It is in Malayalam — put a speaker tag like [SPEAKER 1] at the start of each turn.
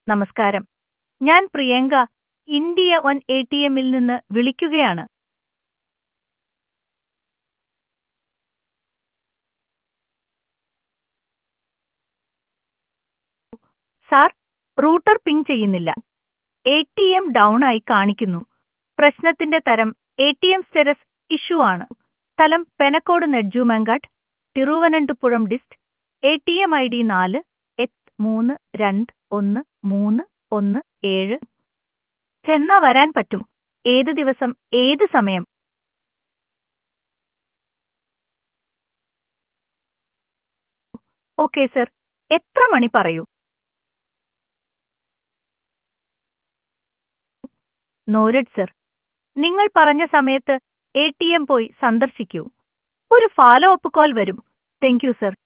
[SPEAKER 1] നമസ്കാരം ഞാൻ Priyanka India one A T എമ്മിൽ നിന്ന് വിളിക്കുകയാണ് സാർ റൂട്ടർ പിങ് ചെയ്യുന്നില്ല എ ടി എം ഡൗൺ ആയി കാണിക്കുന്നു പ്രശ്നത്തിന്റെ തരം A T M status issue ആണ് സ്ഥലം Panakkode Nedumangad Thiruvananthapuram dist A T M I D നാല് എട്ട് മൂന്ന് രണ്ട് ഒന്ന് മൂന്ന് ഒന്ന് ഏഴ് ചെന്നാ വരാൻ പറ്റും ഏത് ദിവസം ഏത് സമയം ഓക്കെ സർ എത്ര മണി പറയൂ നോരഡ് സർ നിങ്ങൾ പറഞ്ഞ സമയത്ത് എ ടി എം പോയി സന്ദർശിക്കൂ ഒരു ഫോളോ അപ്പ് കോൾ വരും താങ്ക് യു സർ